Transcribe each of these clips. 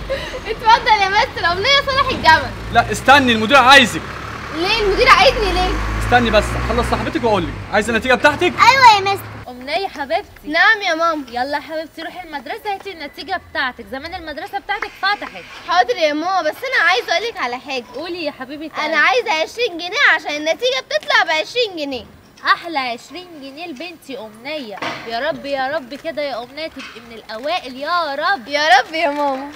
اتفضل يا مستر امنيه صالح الجمل لا استني المدير عايزك ليه المدير عايزني ليه استني بس اخلص صاحبتك واقول لك عايزه النتيجه بتاعتك ايوه يا مستر أمنية حبيبتي نعم يا ماما يلا يا حبيبتي روحي المدرسة هاتي النتيجة بتاعتك زمان المدرسة بتاعتك فتحت حاضر يا ماما بس انا عايزه اقول لك على حاجه قولي يا حبيبي انا عايزه 20 جنيه عشان النتيجه بتطلع ب 20 جنيه احلى 20 جنيه لبنتي امنيه يا رب يا رب كده يا امنيه تبقي من الاوائل يا رب يا رب يا ماما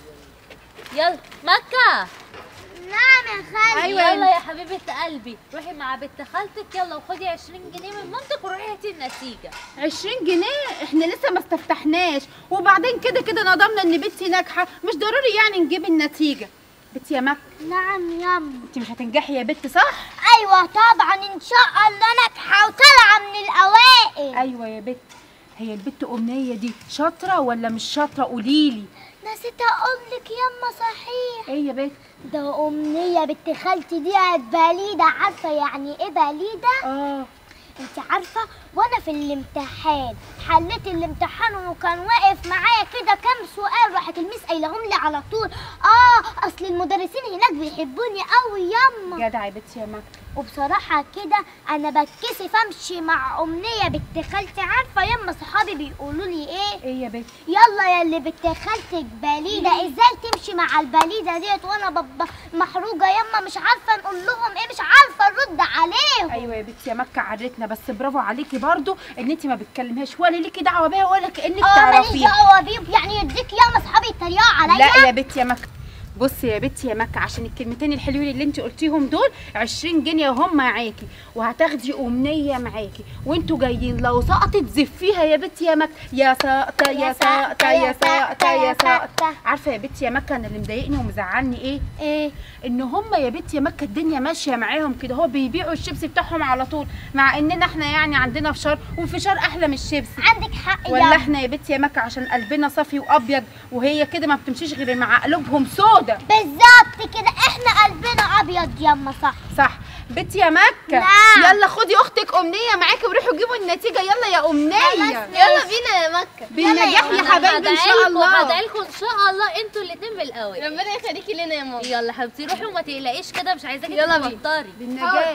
يلا مكه نعم يا خالي أيوة يلا يا حبيبه قلبي روحي مع بنت خالتك يلا وخدي 20 جنيه من مامتك وروحي هاتي النتيجه 20 جنيه احنا لسه ما استفتحناش وبعدين كده كده نضمنا ان بنتي ناجحه مش ضروري يعني نجيب النتيجه بنتي يا مك نعم يما انت مش هتنجحي يا بت صح ايوه طبعا ان شاء الله ناجحه وطالعه من الاوائل ايوه يا بت هي البت امنيه دي شاطره ولا مش شاطره قوليلي نسيت اقول لك يما صحيح ايه يا بت ده امنيه بنت خالتي دي بليده عارفه يعني ايه بليده اه انت عارفه وانا في الامتحان حليت الامتحان وكان واقف معايا كده كام سؤال راحت الميس قايلهم لي على طول اه اصل المدرسين هناك بيحبوني قوي يما جدع يا بت يا مك وبصراحة كده أنا بتكسف أمشي مع أمنية بنت خالتي عارفة يما صحابي بيقولوا لي إيه ايه يا بت يلا يا اللي بنت خالتك بليدة إزاي تمشي مع البليدة ديت وأنا ببقى محروجة يما مش عارفة نقول لهم إيه مش عارفة نرد عليهم ايوه يا بت يا مك عرتنا بس برافو عليكي برضو ان انت ما بتكلمهاش ولا ليكي دعوه بيها ولا كانك اه ماليش تعرفيها دعوة بيهم يعني يديك ياما صحابي يتريقوا عليا لا يا بت يا مك بصي يا بت يا مك عشان الكلمتين الحلوين اللي انت قلتيهم دول 20 جنيه هم معاكي وهتاخدي امنيه معاكي وانتوا جايين لو سقطت زفيها يا بت يا مك يا ساقطه يا ساقطه يا ساقطه يا ساقطه عارفه يا بت يا مك انا اللي مضايقني ومزعلني ايه إيه ان هم يا بت يا مكه الدنيا ماشيه معاهم كده هو بيبيعوا الشيبسي بتاعهم على طول مع اننا احنا يعني عندنا فشار والفشار احلى من الشيبسي عندك حق ولا ياما احنا يا بت يا مكه عشان قلبنا صافي وابيض وهي كده ما بتمشيش غير مع قلوبهم سودا بالظبط كده إحنا قلبنا أبيض ياما صح صح بت يا مكه نعم. يلا خدي اختك امنيه معاكي وروحوا جيبوا النتيجه يلا يا امنيه يلا بينا يا مكه بالنجاح يا أنا حبايبي ان شاء الله هدعيلكوا ان شاء الله انتوا الاتنين بالاوائل ربنا يخليكي لنا يا ماما يلا حبيبتي روحي وما تقلقيش كده مش عايزاكي يلا بينا. تتوتري بالنجاح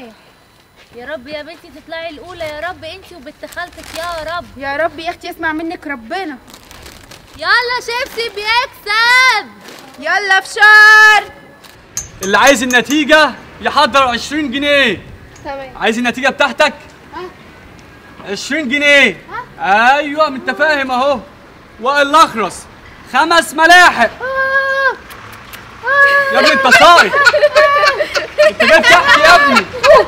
يا رب يا بنتي تطلعي الاولى يا رب انتي وبنت خالتك يا رب يا رب يا اختي يسمع منك ربنا يلا شيبسي بيكسب يلا فشار اللي عايز النتيجه يحضر 20 جنيه تمام عايز النتيجه بتاعتك 20 جنيه ايوه ما انت فاهم اهو وائل الاخرس خمس ملاحق يا ابني انت صايد انت جاي تحت يا ابني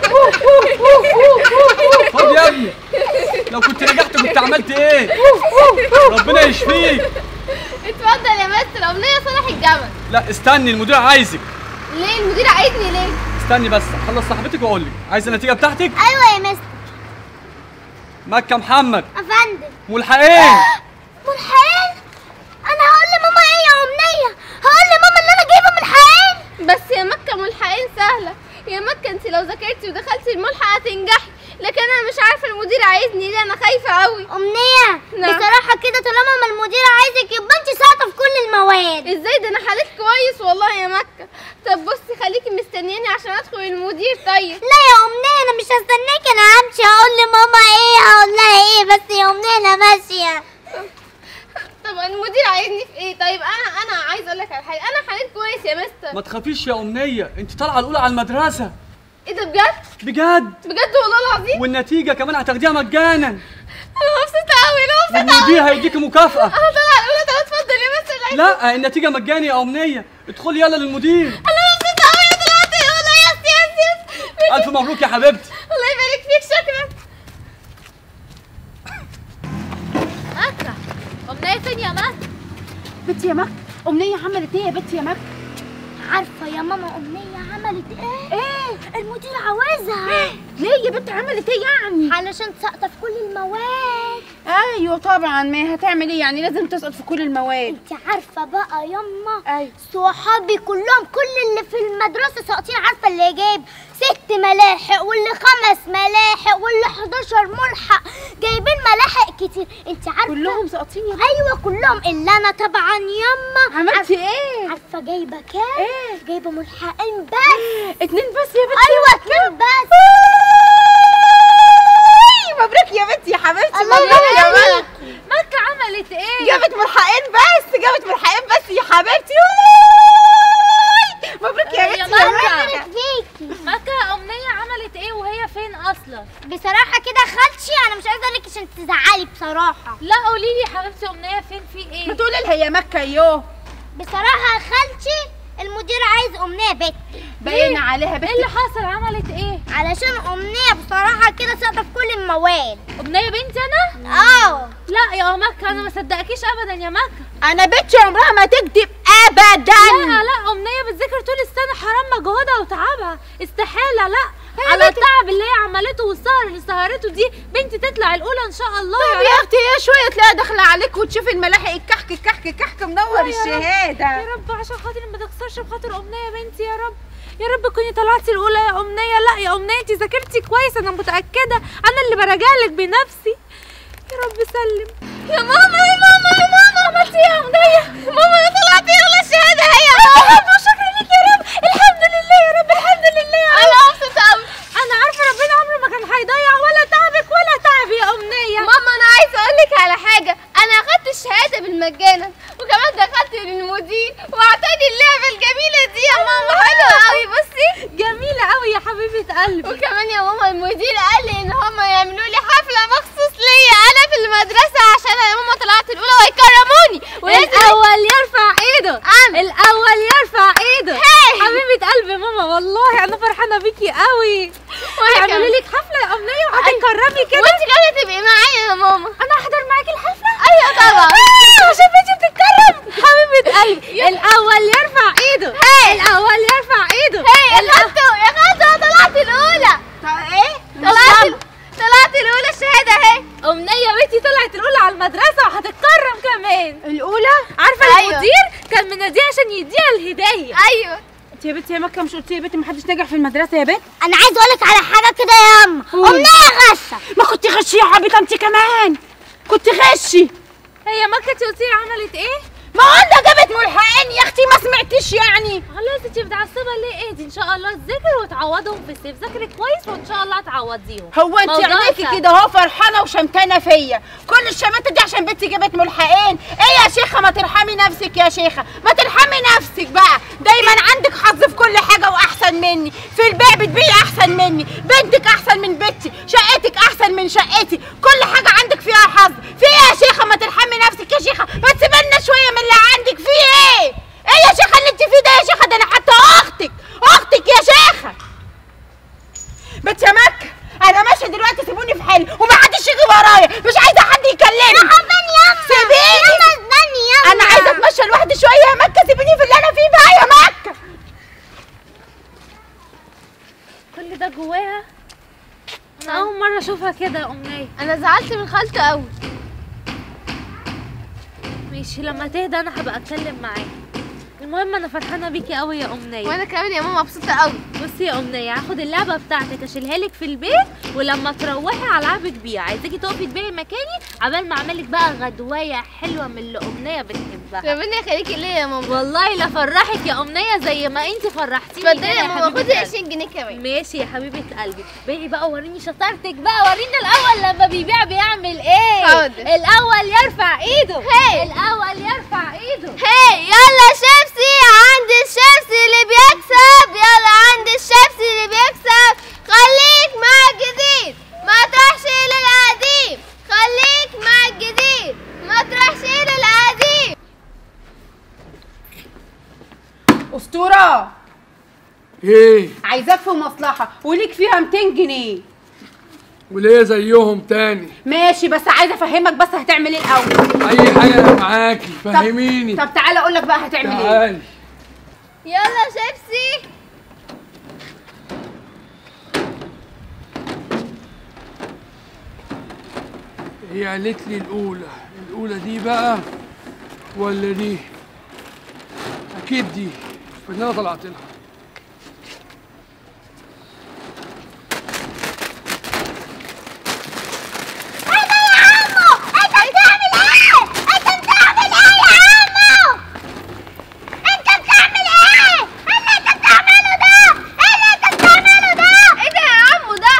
خد يا ابني لو كنت نجحت كنت عملت ايه ربنا يشفيك اتفضل يا مستر امنيه صالح الجمل لا استني المدير عايزك ليه المدير عايزني ليه استني بس اخلص صاحبتك واقول لك عايز النتيجه بتاعتك أيوة يا مستر مكه محمد أفندم ملحقين ملحقين انا هقول لماما ايه يا امنيه هقول لماما ان انا جايبه ملحقين بس يا مكه ملحقين سهله يا مكه انت لو ذاكرتي ودخلتي الملحق هتنجحي لكن انا مش عارفه المدير عايزني ليه انا خايفه قوي امنيه نعم. بصراحه كده طالما ما المدير عايزك يبقى انت ساقطه في كل المواد ازاي ده انا حليت كويس والله يا مكه طب بصي خليكي مستنياني عشان ادخل المدير طيب لا يا امنيه انا مش هستناك انا همشي هقول لماما ايه هقول لها ايه بس يا امنيه انا ماشيه طب المدير عايزني في ايه طيب انا انا عايز اقول لك على حاجه انا حليت كويس يا مستر ما تخافيش يا امنيه انت طالعه الاولى على المدرسه ايه ده بجد بجد بجد والله العظيم والنتيجه كمان هتاخديها مجانا انا مبسوطه قوي انا مبسوطه والمدير هيديكي مكافاه انا طالعه الاولى طب اتفضل يا مستر لا النتيجه مجاني يا امنيه ادخلي يلا للمدير انا مبسوطه قوي يا طلعت والله يس يس يس الف مبروك يا حبيبتي الله يبارك فيك شكرا مكة امنية فين يا مكة بت يا مك امنيه عملت ايه يا بت يا مك عارفه يا ماما امنيه عملت ايه ايه المدير عاوزها ليه يا بت عملت ايه يعني علشان ساقطه في كل المواد ايوه طبعا ما هي هتعمل ايه يعني لازم تسقط في كل المواد انت عارفه بقى يما ايوه صحابي كلهم كل اللي في المدرسه ساقطين عارفه اللي جايب ست ملاحق واللي خمس ملاحق واللي 11 ملحق جايبين ملاحق كتير انت عارفه كلهم ساقطين يا ايوه كلهم الا انا طبعا يما عملتي ايه عارفه جايبه كام ايه جايبه ملحقين بس اتنين بس يا بنتي ايوه اتنين بس مبروك يا بنتي يا حبيبتي الله مبروك يا يبارك بنتي مكة عملت ايه جابت ملحقين بس جابت ملحقين بس يا حبيبتي مبروك يا يا بنتي يا ماما. ماما فيكي مكة أمنية عملت ايه وهي فين أصلا بصراحه كده خالتي انا مش عايزه اقول لك عشان تزعلي بصراحه لا قولي لي حبيبتي أمنية فين في ايه بتقولي لها يا مكة يوه بصراحه خالتي المدير عايز امنيه بنت باين عليها ايه بنتي اللي حصل عملت ايه علشان امنيه بصراحه كده ساقطه في كل المواد أمنية بنتي أنا اه لا يا مكة أنا ما صدقكيش أبدا يا مكة انا بنتي عمرها ما تكذب ابدا لا لا أمنية بتذاكر طول السنة حرام مجهودها وتعبها استحالة لا هي على بنتي- التعب اللي هي عملته والسهر اللي سهرته دي بنتي تطلع الأولى إن شاء الله طب يا يا اختي يا شويه تلاقيها داخله عليك وتشوفي الملاحق الكحك الكحك الكحك منور يا رب. الشهاده يا رب عشان خاطر ما تكسرش بخاطر امنيه يا بنتي يا رب يا رب كوني طلعتي الاولى يا امنيه لا يا امنيه انت ذاكرتي كويس انا متاكده انا اللي براجعلك بنفسي يا رب سلم يا ماما يا ماما يا ماما عملتي ايه يا امنيه ماما انا طلعت الاولى الشهاده هي يا ماما شكرا لك يا رب الحمد لله يا رب الحمد لله يا رب انا مبسوطه قوي انا عارفه ربنا عمره ما كان هيضيع ولا تعبك ولا تعبي يا امنيه ماما انا عايزه اقول لك على حاجه انا اخدت الشهاده بالمجانا وكمان دخلت للمدير واعطاني اللعبه الجميله دي يا ماما حلوه قوي بصي جميله قوي يا حبيبه قلبي وكمان يا ماما المدير قال لي ان هم يعملوا لي حفله مخصوص ليا انا في المدرسه عشان انا ماما طلعت الاولى ويكرموني ولازم الاول يرفع ايده أعمل. الاول يرفع ايده هاي. حبيبه قلبي ماما والله انا فرحانه بيكي قوي وأنا هيعملوا كمان. لك حفله يا امنيه وهتتكرمي كده وانت كمان تبقي معايا يا ماما انا هحضر معاكي الحفله ايوه طبعا عشان بنتي بتتكرم حبيبه قلبي الاول يرفع ايده الاول يرفع ايده هي يا خالته يا خالته أنا طلعت الاولى ايه طلعت طلعت الاولى الشهاده اهي امنيه بنتي طلعت الاولى على المدرسه وهتتكرم كمان الاولى عارفه أيوة. المدير كان مناديه عشان يديها الهديه ايوه انت يا بنتي يا مكه مش قلتي يا بنتي محدش نجح في المدرسه يا بنت انا عايزه اقول لك على حاجه كده يا اما امنيه غشه ما كنت غشي يا عبيطه انت كمان كنت غشي هي ما كانت قلتي عملت ايه ما قلنا جابت ملحقين يا اختي ما سمعتيش يعني خلاص انت متعصبه ليه ايه دي ان شاء الله تذاكر وتعوضهم في الصيف ذاكري كويس وان شاء الله هتعوضيهم هو انت موضوع عينيكي سهل. كده اهو فرحانه وشمتانه فيا كل الشماتة دي عشان بنتي جابت ملحقين ايه يا شيخه ما ترحمي نفسك يا شيخه ما ترحمي نفسك بقى دايما عندك حظ في كل حاجه واحسن مني في البيع بتبيعي احسن مني بنتك احسن من بنتي شقتك احسن من شقتي كل حاجه عندك فيها حظ في ايه يا شيخه ما ترحمي نفسك يا شيخه ما تسيبلنا شويه من اللي عندك في ايه ايه يا شيخه اللي انت فيه ده يا شيخه ده انا حتى اختك اختك يا شيخه بنت يا مكة انا ماشيه دلوقتي سيبوني في حالي ومحدش يجي ورايا مش عايزه حد يكلمني حباني ياما سيبيني ياما استني ياما انا عايزه اتمشى لوحدي شويه يا مكه سيبيني في اللي انا فيه بقى يا مكه كل ده جواها انا اول مره اشوفها كده يا امنيه انا زعلت من خالته قوي ماشي لما تهدى انا هبقى اتكلم معاها المهم انا فرحانه بيكي قوي يا امنيه وانا كمان يا ماما مبسوطه قوي بصي يا امنيه هاخد اللعبه بتاعتك اشيلها لك في البيت ولما تروحي على العابك بيها عايزاكي تقفي تبيعي مكاني عبال ما اعمل لك بقى غدوايه حلوه من اللي امنيه بتحبها ربنا يخليكي ليا يا ماما والله لا فرحك يا امنيه زي ما انت فرحتيني اتفضلي كده يا ماما حبيبة خدي قلبي. 20 جنيه كمان ماشي يا حبيبه قلبي بيعي بقى وريني شطارتك بقى ورينا الاول لما بيبيع بيعمل ايه حاضر. الاول يرفع ايده هي. الاول يرفع ايده هي يلا شيبسي عند الشيبسي اللي بيكسب يلا عند الشيبسي اللي بيكسب خليك مع الجديد ما تروحش للقديم خليك مع الجديد ما تروحش للقديم اسطوره ايه عايزاك في مصلحه وليك فيها 200 جنيه وليه زيهم تاني ماشي بس عايزه افهمك بس هتعمل ايه الاول اي حاجه انا معاكي فهميني طب تعالى اقول لك بقى هتعمل ايه تعالي يلا شيبسي هي قالت لي الاولى الاولى دي بقى ولا دي اكيد دي ان انا طلعت لها ايه ده يا عمو ده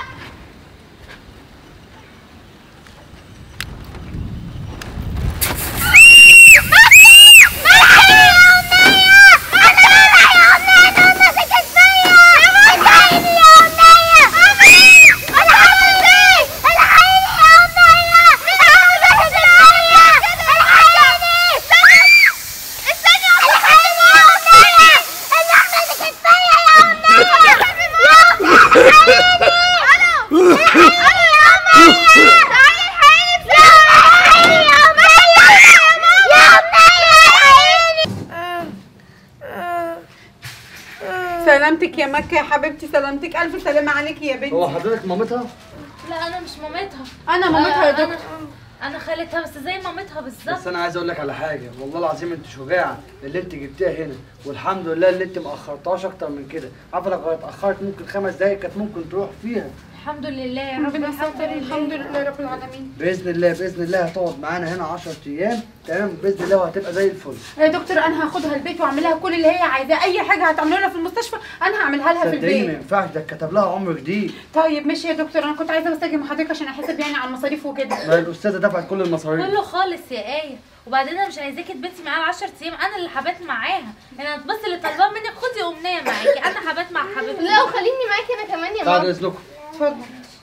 سلامتك يا مكة يا حبيبتي سلامتك ألف سلامة عليكي يا هو بنتي حضرتك مامتها؟ لا انا مش مامتها أنا مامتها يا آه، دكتور انا انا خالتها بس زي مامتها بالظبط بس انا عايز اقول لك على حاجه والله العظيم انت شجاعه اللي انت جبتيها هنا والحمد لله اللي انت ما اخرتهاش اكتر من كده عارفه لو كانت اتاخرت ممكن خمس دقايق كانت ممكن تروح فيها الحمد لله يا رب ربنا الحمد يستر لله الحمد لله رب العالمين باذن الله باذن الله هتقعد معانا هنا 10 ايام تمام باذن الله وهتبقى زي الفل يا دكتور أنا هاخدها البيت وأعمل لها كل اللي هي عايزاه أي حاجة هتعملها لها في المستشفى أنا هعملها لها في صدقيني ما البيت ينفعش ده كتب لها عمر جديد طيب ماشي يا دكتور أنا كنت عايزة بس أجي مع حضرتك عشان أحسب يعني على المصاريف وكده ما الاستاذه دفعت كل المصاريف كله خالص يا آية وبعدين انا مش عايزاكي تباتي معايا 10 ايام انا اللي هبات معاها انا بس اللي طالباه منك خدي امنيه معاكي انا هبات مع حبيبتي لا وخليني معاكي انا كمان يا بعد ماما اذنكم اتفضل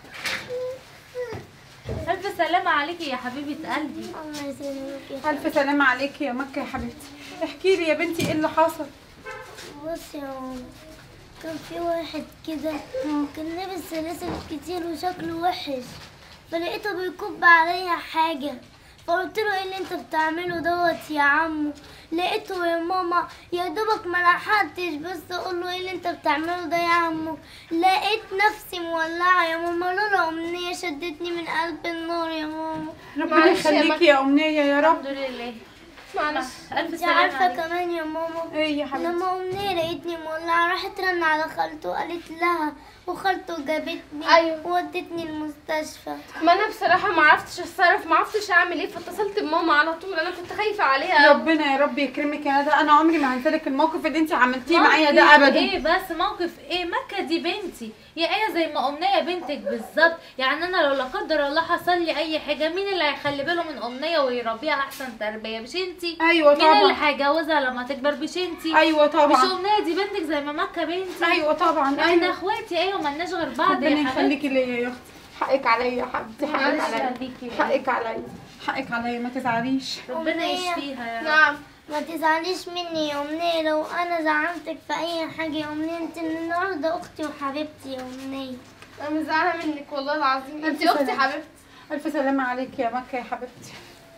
الف سلامه عليكي يا حبيبه قلبي الله يسلمك يا ألف سلامة عليكي يا مكة يا حبيبتي احكي لي يا بنتي إيه اللي حصل بص يا ماما كان في واحد كده كان لابس سلاسل كتير وشكله وحش فلقيته بيكب عليا حاجة فقلت له ايه اللي انت بتعمله دوت يا عمو لقيته يا ماما يا دوبك ما لحقتش بس اقول له ايه اللي انت بتعمله ده يا عمو لقيت نفسي مولعه يا ماما لولا امنيه شدتني من قلب النار يا ماما ربنا معلش يا يخليكي يا أمنية يا رب الحمد لله معلش الف انت سلامه عارفه عليكي كمان يا ماما إيه يا حبيبتي لما أمنية لقيتني مولعة راحت رن على خالته وقالت لها وخالته جابتني أيوة. وودتني المستشفى ما انا بصراحه ما عرفتش اتصرف ما عرفتش اعمل ايه فاتصلت بماما على طول انا كنت خايفه عليها أوي. ربنا يا رب يكرمك يا ندى انا عمري ما هنسالك الموقف اللي انت عملتيه معايا موقف ده ابدا ايه بس موقف ايه مكة دي بنتي يا ايه زي ما امنية بنتك بالظبط يعني انا لو لا قدر الله حصل لي اي حاجة مين اللي هيخلي باله من امنية ويربيها احسن تربية مش انتي ايوه مين اللي طبعا هيجوزها لما تكبر مش انتي ايوه مش طبعا امنية دي بنتك زي ما مكة بنتي ايوه طبعا احنا ايوه اخواتي ايوه مالناش غير بعض ربنا يا حبيبتي يخليكي ليا يا اختي حقك عليا يا حبيبتي حقك معلش عليا خليكي حقك عليا حقك عليا ما تزعليش ربنا أمنية. يشفيها يا رب نعم ما تزعليش مني يا أمنية لو أنا زعلتك في أي حاجة يا أمنية أنت من النهاردة أختي وحبيبتي يا أمنية انا مزعله منك والله العظيم انت ألف اختي سلامة. حبيبتي الف سلامه عليك يا مكه يا حبيبتي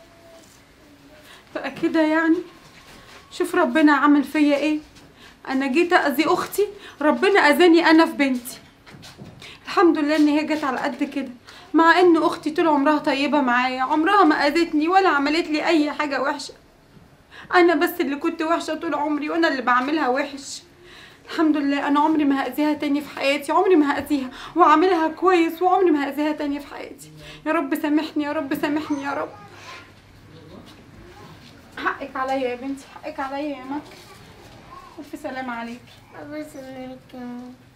بقى كده يعني شوف ربنا عمل فيا ايه انا جيت اذي اختي ربنا اذاني انا في بنتي الحمد لله ان هي جت على قد كده مع ان اختي طول عمرها طيبه معايا عمرها ما اذتني ولا عملت لي اي حاجه وحشه انا بس اللي كنت وحشه طول عمري وانا اللي بعملها وحش الحمد لله انا عمري ما هاذيها تاني في حياتي عمري ما هاذيها واعملها كويس وعمري ما هاذيها تاني في حياتي يا رب سامحني يا رب سامحني يا رب حقك عليا يا بنتي حقك عليا يا مكة ألف سلامة عليك الله يسلمك يا ماما